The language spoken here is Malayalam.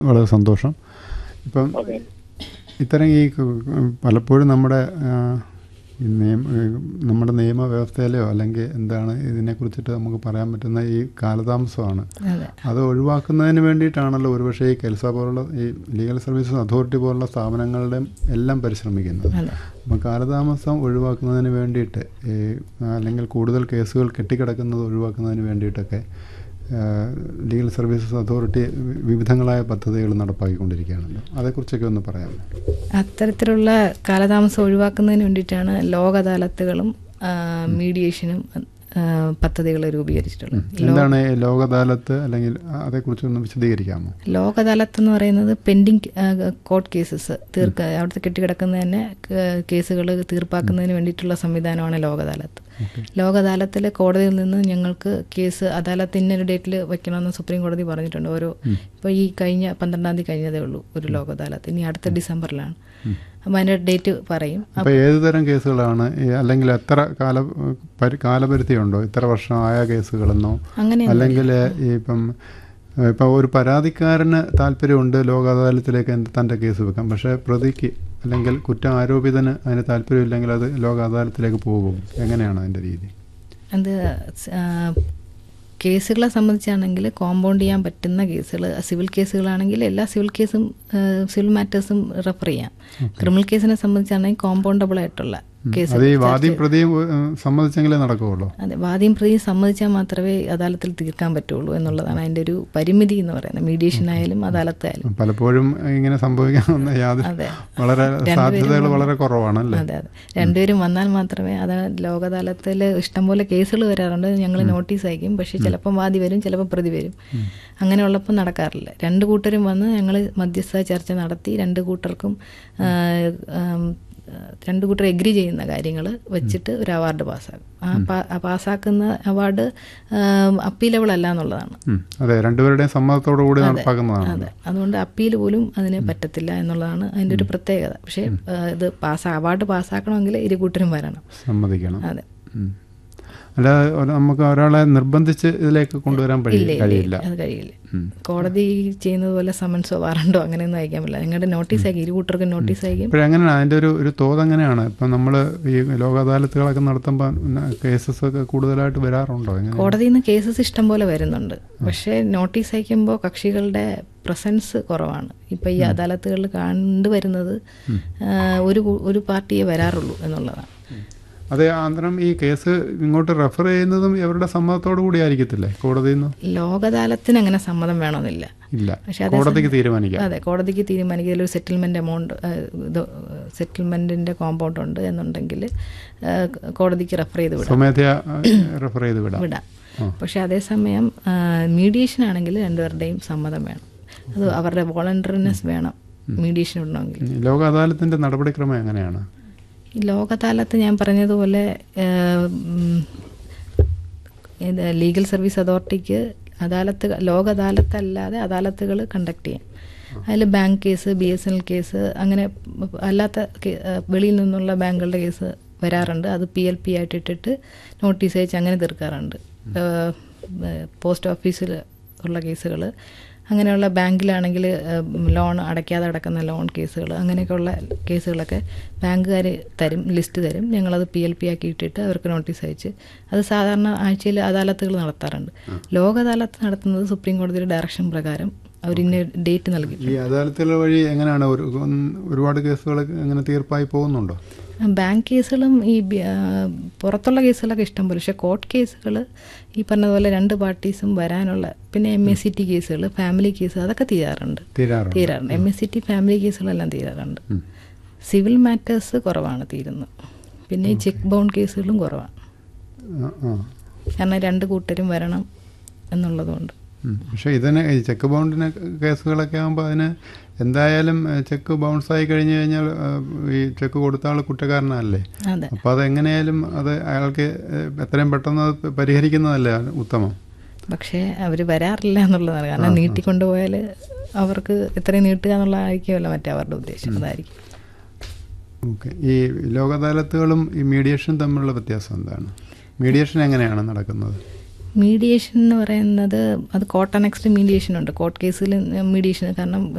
വളരെ സന്തോഷം ഇപ്പം ഓക്കെ ഇത്തരം ഈ ക- പലപ്പോഴും നമ്മുടെ ആ, ഈ നിയമ നമ്മുടെ നിയമവ്യവസ്ഥയിലോ അല്ലെങ്കിൽ എന്താണ് ഇതിനെക്കുറിച്ചിട്ട് നമുക്ക് പറയാൻ പറ്റുന്ന ഈ കാലതാമസമാണ് അതെ അത് ഒഴിവാക്കുന്നതിന് വേണ്ടിയിട്ടാണല്ലോ ഒരുപക്ഷെ ഈ കെൽസ പോലുള്ള ഈ ലീഗൽ സർവീസസ് അതോറിറ്റി പോലുള്ള സ്ഥാപനങ്ങളുടെയും എല്ലാം പരിശ്രമിക്കുന്നത് അതെ അപ്പം കാലതാമസം ഒഴിവാക്കുന്നതിന് വേണ്ടിയിട്ട് ഈ അല്ലെങ്കിൽ കൂടുതൽ കേസുകൾ കെട്ടിക്കിടക്കുന്നത് ഒഴിവാക്കുന്നതിന് വേണ്ടിയിട്ടൊക്കെ ആ, ലീഗൽ സർവീസസ് അതോറിറ്റി വി- വിവിധങ്ങളായ പദ്ധതികൾ നടപ്പാക്കിക്കൊണ്ടിരിക്കുകയാണല്ലോ അതേക്കുറിച്ചൊക്കെ ഒന്ന് പറയാമോ അത്തരത്തിലുള്ള കാലതാമസം ഒഴിവാക്കുന്നതിന് വേണ്ടിയിട്ടാണ് ലോക അദാലത്തുകളും ആ, മീഡിയേഷനും പദ്ധതികൾ രൂപീകരിച്ചിട്ടുള്ളത് എന്താണ് ഈ ലോക അദാലത്ത് അല്ലെങ്കിൽ അതേക്കുറിച്ചൊന്ന് വിശദീകരിക്കാമോ ലോക അദാലത്ത് എന്ന് പറയുന്നത് പെൻഡിങ് കോർട്ട് കേസസ് തീർക്ക അവിടുത്തെ കെട്ടിക്കിടക്കുന്ന തന്നെ കേസുകൾ തീർപ്പാക്കുന്നതിന് വേണ്ടിയിട്ടുള്ള സംവിധാനമാണ് ലോക അദാലത്ത് ലോക അദാലത്തിൽ കോടതിയിൽ നിന്ന് ഞങ്ങൾക്ക് കേസ് അദാലത്ത് ഇന്നൊരു ഡേറ്റിൽ വെക്കണമെന്ന് സുപ്രീം കോടതി പറഞ്ഞിട്ടുണ്ട് ഓരോ ഇപ്പോൾ ഈ കഴിഞ്ഞ പന്ത്രണ്ടാം തീയതി കഴിഞ്ഞതേ ഉള്ളൂ ഒരു ലോക അദാലത്ത് ഇനി അടുത്ത ഡിസംബറിലാണ് അപ്പോൾ അതിൻ്റെ ഡേറ്റ് പറയും അപ്പോൾ ഏത് തരം കേസുകളാണ് ഈ അല്ലെങ്കിൽ എത്ര കാല പരി കാലപരിധി ഉണ്ടോ ഇത്ര വർഷം ആയ കേസുകളെന്നോ അങ്ങനെ അല്ലെങ്കിൽ ഈ ഇപ്പം ഇപ്പം ഒരു പരാതിക്കാരന് താല്പര്യമുണ്ട് ലോക അദാലത്തിലേക്ക് എന്ത് തൻ്റെ കേസ് വെക്കാം പക്ഷേ പ്രതിക്ക് അല്ലെങ്കിൽ കുറ്റം ആരോപിതന് അതിന് താല്പര്യമില്ലെങ്കിൽ അത് ലോക അദാലത്തിലേക്ക് പോകും എങ്ങനെയാണ് അതിൻ്റെ രീതി അത് സ്- ആ, കേസുകളെ സംബന്ധിച്ചാണെങ്കിൽ കോമ്പൗണ്ട് ചെയ്യാൻ പറ്റുന്ന കേസുകൾ സിവിൽ കേസുകളാണെങ്കിൽ എല്ലാ സിവിൽ കേസും ആ, സിവിൽ മാറ്റേഴ്സും റെഫർ ചെയ്യാം ക്രിമിനൽ കേസിനെ സംബന്ധിച്ചാണെങ്കിൽ കോമ്പൗണ്ടബിൾ ആയിട്ടുള്ള കേസ് അത് ഈ വാദി പ്രതിയും ഏഹ്, സമ്മതിച്ചെങ്കിലേ നടക്കുകയുള്ളൂ അതെ വാദിയും പ്രതിയും സമ്മതിച്ചാൽ മാത്രമേ അദാലത്തിൽ തീർക്കാൻ പറ്റുള്ളൂ എന്നുള്ളതാണ് അതിൻ്റെ ഒരു പരിമിതി എന്ന് പറയുന്നത് മീഡിയേഷൻ ആയാലും അദാലത്തായാലും പലപ്പോഴും ഇങ്ങനെ സംഭവിക്കാവുന്ന യാതൊരു അതെ വളരെ സാധ്യതകൾ വളരെ കുറവാണല്ലേ അതെ അതെ രണ്ടുപേരും വന്നാൽ മാത്രമേ അത് ലോക അദാലത്തിൽ ഇഷ്ടംപോലെ കേസുകൾ വരാറുണ്ട് ഞങ്ങൾ നോട്ടീസ് അയക്കും പക്ഷേ ചിലപ്പം വാദി വരും ചിലപ്പോൾ പ്രതി വരും അങ്ങനെയുള്ളപ്പോൾ നടക്കാറില്ല രണ്ട് കൂട്ടരും വന്ന് ഞങ്ങൾ മധ്യസ്ഥ ചർച്ച നടത്തി രണ്ട് കൂട്ടർക്കും ആ, ആം, രണ്ട് കൂട്ടർ എഗ്രി ചെയ്യുന്ന കാര്യങ്ങൾ വെച്ചിട്ട് ഒരു അവാർഡ് പാസ്സാക്കും ആ പാ- ആ പാസ്സാക്കുന്ന അവാർഡ് അപ്പീലബിൾ അല്ല എന്നുള്ളതാണ് ഉം. അതെ രണ്ടുപേരുടെയും സമ്മതത്തോടു കൂടി നടപ്പാക്കുന്നതാണ് അതെ അതുകൊണ്ട് അപ്പീൽ പോലും അതിന് പറ്റത്തില്ല എന്നുള്ളതാണ് അതിൻ്റെ ഒരു പ്രത്യേകത പക്ഷേ ആ, ഇത് പാസ് അവാർഡ് പാസ്സാക്കണമെങ്കിൽ ഇരു കൂട്ടരും വരണം സമ്മതിക്കണം അതെ ഉം. അല്ലാതെ ഒരു- നമുക്ക് ഒരാളെ നിർബന്ധിച്ച് ഇതിലേക്ക് കൊണ്ടുവരാൻ ഇല്ല കഴി- ഇല്ല കഴിയില്ല അത് കഴിയില്ല ഉം. കോടതി ചെയ്യുന്നത് പോലെ സമൻസോ വാറണ്ടോ അങ്ങനെയൊന്നും അയക്കാൻ പറ്റില്ല നിങ്ങളുടെ നോട്ടീസ് അയക്കും ഇരു കൂട്ടർക്കും നോട്ടീസ് അയക്കും ഇപ്പോഴെങ്ങനെയാണ് അതിൻ്റെ ഒരു ഒരു തോത് എങ്ങനെയാണ് ഇപ്പം നമ്മൾ ഈ ലോക അദാലത്തുകളൊക്കെ നടത്തുമ്പോൾ കേസസ് ഒക്കെ കൂടുതലായിട്ട് വരാറുണ്ടോ എങ്ങനെ കോടതിയിൽ നിന്ന് കേസസ് ഇഷ്ടം പോലെ വരുന്നുണ്ട് പക്ഷേ നോട്ടീസ് അയക്കുമ്പോൾ കക്ഷികളുടെ പ്രസൻസ് കുറവാണ് ഇപ്പം ഈ അദാലത്തുകളിൽ കണ്ടുവരുന്നത് ആ, ഒരു കൂ- ഒരു പാർട്ടിയെ വരാറുള്ളൂ എന്നുള്ളതാണ് അതെ അന്നേരം ഈ കേസ് ഇങ്ങോട്ട് റെഫർ ചെയ്യുന്നതും ഇവരുടെ സമ്മതത്തോടു കൂടി ആയിരിക്കത്തില്ലേ കോടതിയിൽ നിന്ന് ലോക അദാലത്തിന് അങ്ങനെ സമ്മതം വേണമെന്നില്ല ഇല്ല പക്ഷേ അതേ കോടതിക്ക് തീരുമാനിക്കാം അതെ കോടതിക്ക് തീരുമാനിക്കുക ഒരു സെറ്റിൽമെന്റ് എമൗണ്ട് ഇത് സെറ്റിൽമെന്റിന്റെ കോമ്പൗണ്ട് ഉണ്ട് എന്നുണ്ടെങ്കിൽ ആ, കോടതിക്ക് റെഫർ ചെയ്ത് വിടാം സ്വമേധയാ റെഫർ ചെയ്ത് വിടാം വിടാം പക്ഷെ അതേസമയം മീഡിയേഷൻ ആണെങ്കിൽ രണ്ടുപേരുടെയും സമ്മതം വേണം അത് അവരുടെ വോളണ്ടറിനെസ് വേണം മീഡിയേഷൻ ഇടണമെങ്കിൽ ഈ ലോക അദാലത്തിൻ്റെ നടപടിക്രമം എങ്ങനെയാണ് ഈ ലോക അദാലത്ത് ഞാൻ പറഞ്ഞതുപോലെ ഏഹ്, ഉം, ഇത് ലീഗൽ സർവീസ് അതോറിറ്റിക്ക് അദാലത്ത് ലോക അദാലത്ത് അല്ലാതെ അദാലത്തുകൾ കണ്ടക്ട് ചെയ്യാം അതിൽ bank case B S N L case അങ്ങനെ അല്ലാത്ത കേ- ഏഹ്, വെളിയിൽ നിന്നുള്ള ബാങ്കുകളുടെ കേസ് വരാറുണ്ട് അത് പി എൽ പി ആയിട്ട് ഇട്ടിട്ട് നോട്ടീസ് അയച്ച് അങ്ങനെ തീർക്കാറുണ്ട് ഏഹ്, ഏഹ്, പോസ്റ്റ് ഓഫീസിൽ ഉള്ള കേസുകൾ അങ്ങനെയുള്ള ബാങ്കിലാണെങ്കിൽ ലോൺ അടയ്ക്കാതെ അടക്കുന്ന ലോൺ കേസുകൾ അങ്ങനെയൊക്കെയുള്ള കേസുകളൊക്കെ ബാങ്കുകാർ തരും ലിസ്റ്റ് തരും ഞങ്ങളത് പി എൽ പി ആക്കി ഇട്ടിട്ട് അവർക്ക് നോട്ടീസ് അയച്ച് അത് സാധാരണ ആഴ്ചയിൽ അദാലത്തുകൾ നടത്താറുണ്ട് ലോക അദാലത്ത് നടത്തുന്നത് സുപ്രീം കോടതിയുടെ ഡയറക്ഷൻ പ്രകാരം അവർ ഇന്ന ഡേറ്റ് നൽകി ഈ അദാലത്തുകൾ വഴി എങ്ങനെയാണ് ഒരു ഉം, ഒരുപാട് കേസുകൾ എങ്ങനെ തീർപ്പായി പോകുന്നുണ്ടോ ബാങ്ക് കേസുകളും ഈ ബി- ആ, പുറത്തുള്ള കേസുകളൊക്കെ ഇഷ്ടം പോലെ പക്ഷേ കോർട്ട് കേസുകൾ ഈ പറഞ്ഞതുപോലെ രണ്ട് പാർട്ടീസും വരാനുള്ള പിന്നെ എം എസ് സി ടി കേസുകൾ ഫാമിലി കേസ് അതൊക്കെ തീരാറുണ്ട് തീരാറുണ്ട് തീരാറുണ്ട് M S C T family കേസുകളെല്ലാം തീരാറുണ്ട് സിവിൽ മാറ്റേഴ്സ് കുറവാണ് തീരുന്നത് പിന്നെ ഈ ചെക്ക് ബൗണ്ട് കേസുകളും കുറവാണ് ആ, ആ. കാരണം രണ്ട് കൂട്ടരും വരണം എന്നുള്ളതുകൊണ്ട് ഉം. പക്ഷേ ഇതിന് ഈ ചെക്ക് ബൗണ്ടിന് കേസുകളൊക്കെ ആകുമ്പോൾ അതിന് എന്തായാലും ഏഹ്, ചെക്ക് ബൗൺസ് ആയി കഴിഞ്ഞു കഴിഞ്ഞാൽ ഏഹ്, ഈ ചെക്ക് കൊടുത്ത ആൾ കുറ്റക്കാരനല്ലേ അതെ അപ്പോൾ അത് എങ്ങനെയായാലും അത് അയാൾക്ക് ഏഹ്, എത്രയും പെട്ടെന്ന് അത് പരിഹരിക്കുന്നതല്ലേ ഉത്തമം പക്ഷേ അവർ വരാറില്ല എന്നുള്ളതാണ് കാരണം നീട്ടിക്കൊണ്ടുപോയാൽ അവർക്ക് എത്രയും നീട്ടുക എന്നുള്ളതായിരിക്കുമല്ലോ മറ്റേ അവരുടെ ഉദ്ദേശം അതായിരിക്കും ഓക്കെ ഈ ലോക അദാലത്തുകളും ഈ മീഡിയേഷൻ തമ്മിലുള്ള വ്യത്യാസം എന്താണ് മീഡിയേഷൻ എങ്ങനെയാണ് നടക്കുന്നത് മീഡിയേഷൻ എന്ന് പറയുന്നത് അത് കോർട്ട് അനക്സ്ഡ് മീഡിയേഷൻ ഉണ്ട് കോർട്ട് കേസിൽ മീഡിയേഷൻ കാരണം